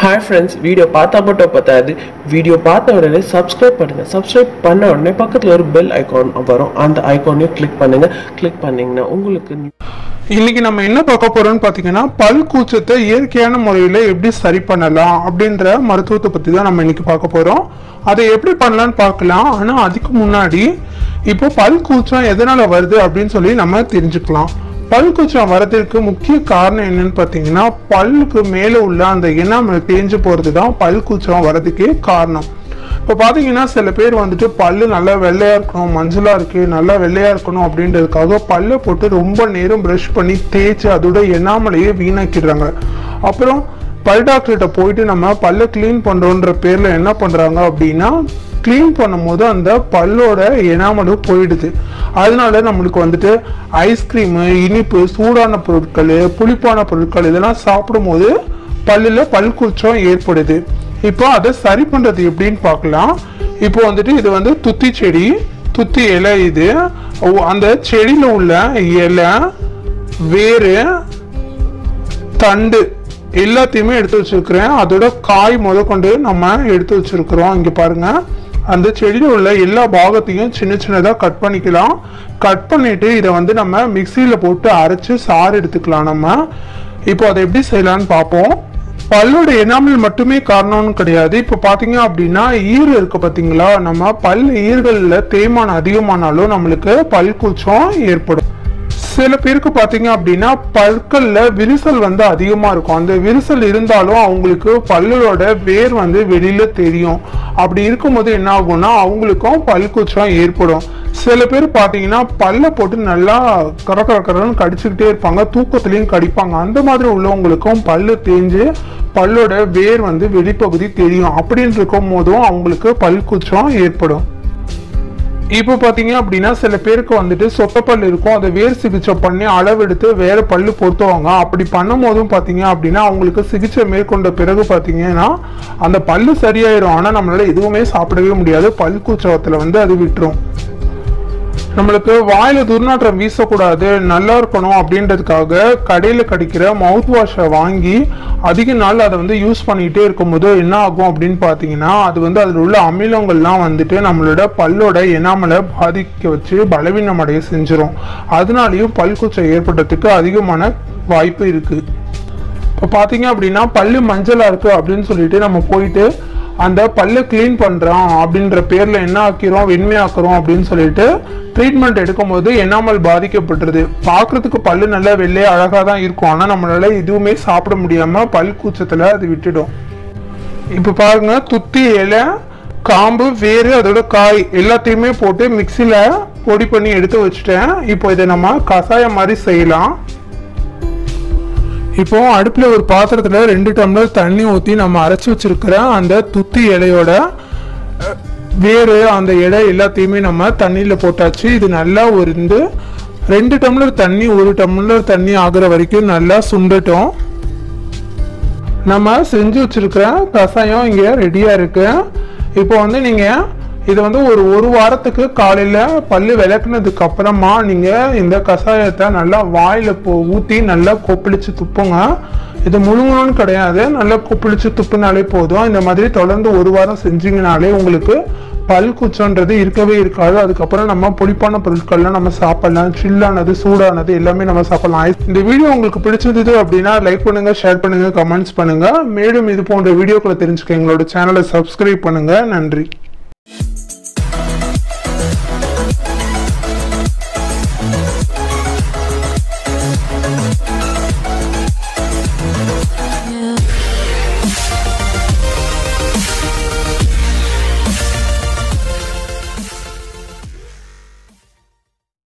hi friends video பார்த்தா மட்டும் பத்தாது வீடியோ பார்த்த உடனே சப்ஸ்கிரைப் பண்ணுங்கள் சப்ஸ்கிரைப் பண்ண உடனே பக்கத்தில் ஒரு பெல் ஐகான் வரும் அந்த ஐகானையும் கிளிக் பண்ணுங்கள் கிளிக் பண்ணிங்கன்னா உங்களுக்கு இன்னைக்கு நம்ம என்ன பார்க்க போறோம்னு பார்த்தீங்கன்னா பல் கூச்சத்தை இயற்கையான முறையில் எப்படி சரி பண்ணலாம் அப்படின்ற மருத்துவத்தை பற்றி தான் நம்ம இன்னைக்கு பார்க்க போறோம் அதை எப்படி பண்ணலாம்னு பார்க்கலாம் ஆனால் அதுக்கு முன்னாடி இப்போ பல் கூச்சம் எதனால வருது அப்படின்னு சொல்லி நம்ம தெரிஞ்சுக்கலாம் பல் கூச்சம் வரதுக்கு முக்கிய காரணம் என்னன்னு பார்த்தீங்கன்னா பல்லுக்கு மேலே உள்ள அந்த எண்ணாமல் தேஞ்சு போகிறது தான் பல் கூச்சம் வரதுக்கே காரணம் இப்போ பார்த்தீங்கன்னா சில பேர் வந்துட்டு பல்லு நல்லா வெள்ளையா இருக்கணும் மஞ்சளா இருக்கு நல்லா வெள்ளையா இருக்கணும் அப்படின்றதுக்காக பல்லை போட்டு ரொம்ப நேரம் ப்ரஷ் பண்ணி தேய்ச்சி அதோட எண்ணாமலையே வீணாக்கிடுறாங்க அப்புறம் பல் டாக்டர்கிட்ட போயிட்டு நம்ம பல்லை க்ளீன் பண்றோன்ற பேர்ல என்ன பண்றாங்க அப்படின்னா க்ளீன் பண்ணும்போது அந்த பல்லோட எனாமலும் போயிடுது அதனால நம்மளுக்கு வந்துட்டு ஐஸ்கிரீமு இனிப்பு சூடான பொருட்கள் புளிப்பான பொருட்கள் இதெல்லாம் சாப்பிடும்போது பல்லில் பல் கூச்சம் ஏற்படுது இப்போ அதை சரி பண்றது எப்படின்னு பார்க்கலாம் இப்போ வந்துட்டு இது வந்து துத்தி செடி துத்தி இலை இது ஓ- அந்த செடியில உள்ள இலை வேறு தண்டு எல்லாத்தையுமே எடுத்து வச்சிருக்கிறேன் அதோட காய் முதற்கொண்டு நம்ம எடுத்து வச்சிருக்கிறோம் இங்க பாருங்க அந்த செடியில் உள்ள எல்லா பாகத்தையும் சின்ன சின்னதாக கட் பண்ணிக்கலாம் கட் பண்ணிட்டு இதை வந்து நம்ம மிக்சியில் போட்டு அரைச்சு சாறு எடுத்துக்கலாம் நம்ம இப்போ அதை எப்படி செய்யலாம்னு பார்ப்போம் பல்லோட எனாமல் மட்டுமே காரணம்னு கிடையாது இப்போ பார்த்தீங்க அப்படின்னா ஈர் இருக்கு பார்த்தீங்களா நம்ம பல் ஈர்களில் தேய்மானம் அதிகமானாலும் நம்மளுக்கு பல் கூச்சம் ஏற்படும் சில பேருக்கு பார்த்தீங்க அப்படின்னா பற்கள்ல விரிசல் வந்து அதிகமா இருக்கும் அந்த விரிசல் இருந்தாலும் அவங்களுக்கு பல்லோட வேர் வந்து வெளியில தெரியும் அப்படி இருக்கும்போது என்ன ஆகும்னா அவங்களுக்கும் பல் கூச்சம் ஏற்படும் சில பேர் பார்த்தீங்கன்னா பல்ல போட்டு நல்லா கர கர கரன்னு கடிச்சுக்கிட்டே இருப்பாங்க தூக்கத்துலயும் கடிப்பாங்க அந்த மாதிரி உள்ளவங்களுக்கும் பல்லு தேஞ்சு பல்லோட வேர் வந்து வெளிப்பகுதி தெரியும் அப்படின்னு இருக்கும் போதும் அவங்களுக்கு பல் கூச்சம் ஏற்படும் இப்போ பார்த்தீங்க அப்படின்னா சில பேருக்கு வந்துட்டு சொத்தப்பல் இருக்கும் அதை வேர் சிகிச்சை பண்ணி அளவெடுத்து வேற பல்லு பொருத்துவாங்க அப்படி பண்ணும் போதும் பார்த்தீங்க அப்படின்னா அவங்களுக்கு சிகிச்சை மேற்கொண்ட பிறகு பார்த்தீங்கன்னா அந்த பல்லு சரியாயிரும் ஆனால் நம்மளால எதுவுமே சாப்பிடவே முடியாது பல் கூச்சவத்தில் வந்து அது விட்டுரும் நம்மளுக்கு வாயில துர்நாற்றம் வீசக்கூடாது நல்லா இருக்கணும் அப்படின்றதுக்காக கடையில் கிடைக்கிற மவுத் வாஷை வாங்கி அதிக நாள் அதை வந்து யூஸ் பண்ணிக்கிட்டே இருக்கும்போது என்ன ஆகும் அப்படின்னு பார்த்தீங்கன்னா அது வந்து அதில் உள்ள அமிலங்கள்லாம் வந்துட்டு நம்மளோட பல்லோட எனாமலை பாதிக்க வச்சு பலவீனம் அடைய செஞ்சிரும் அதனாலையும் பல்கூச்சம் ஏற்படுறதுக்கு அதிகமான வாய்ப்பு இருக்கு இப்போ பார்த்தீங்க அப்படின்னா பல்லு மஞ்சளா இருக்கு அப்படின்னு சொல்லிட்டு நம்ம போயிட்டு அந்த பல்லை க்ளீன் பண்றோம் அப்படின்ற பேர்ல என்ன ஆக்கிறோம் வெண்மையாக்குறோம் அப்படின்னு சொல்லிட்டு ட்ரீட்மெண்ட் எடுக்கும்போது எண்ணாமல் பாதிக்கப்பட்டுருது பார்க்கறதுக்கு பல்லு நல்லா வெள்ளையா அழகா தான் இருக்கும் ஆனா நம்மளால எதுவுமே சாப்பிட முடியாம பல் கூச்சத்துல அது விட்டுடும் இப்போ பாருங்க துத்தி இலை காம்பு வேறு அதோட காய் எல்லாத்தையுமே போட்டு மிக்சியில் பொடி பண்ணி எடுத்து வச்சுட்டேன் இப்போ இதை நம்ம கஷாயம் மாதிரி செய்யலாம் இப்போ அடுப்புல ஒரு பாத்திரத்துல ரெண்டு டம்ளர் தண்ணி ஊத்தி நம்ம அரைச்சு வச்சிருக்கிற அந்த துத்தி இலையோட அஹ், வேறு அந்த இலை எல்லாத்தையுமே நம்ம தண்ணியில போட்டாச்சு இது நல்லா உருந்து ரெண்டு டம்ளர் தண்ணி ஒரு டம்ளர் தண்ணி ஆகுற வரைக்கும் நல்லா சுண்டட்டும் நம்ம செஞ்சு வச்சிருக்கிற கஷாயம் இங்க ரெடியா இருக்கு இப்போ வந்து நீங்க இது வந்து ஒரு ஒரு வாரத்துக்கு காலையில பல்லு விளக்குனதுக்கு அப்புறமா நீங்க இந்த கஷாயத்தை நல்லா வாயில போ ஊத்தி நல்லா கொப்பளிச்சு துப்புங்க இது முழுங்கணும்னு கிடையாது நல்லா கொப்பளிச்சு துப்புனாலே போதும் இந்த மாதிரி தொடர்ந்து ஒரு வாரம் செஞ்சீங்கனாலே உங்களுக்கு பல் குச்சன்றது இருக்கவே இருக்காது அதுக்கப்புறம் நம்ம புளிப்பான பொருட்கள்லாம் நம்ம சாப்பிடலாம் சில்லானது சூடானது எல்லாமே நம்ம சாப்பிடலாம் இந்த வீடியோ உங்களுக்கு பிடிச்சிருந்தது அப்படின்னா லைக் பண்ணுங்க ஷேர் பண்ணுங்க கமெண்ட்ஸ் பண்ணுங்க மேலும் இது போன்ற வீடியோக்களை தெரிஞ்சுக்க எங்களோட சேனலை சப்ஸ்கிரைப் பண்ணுங்க நன்றி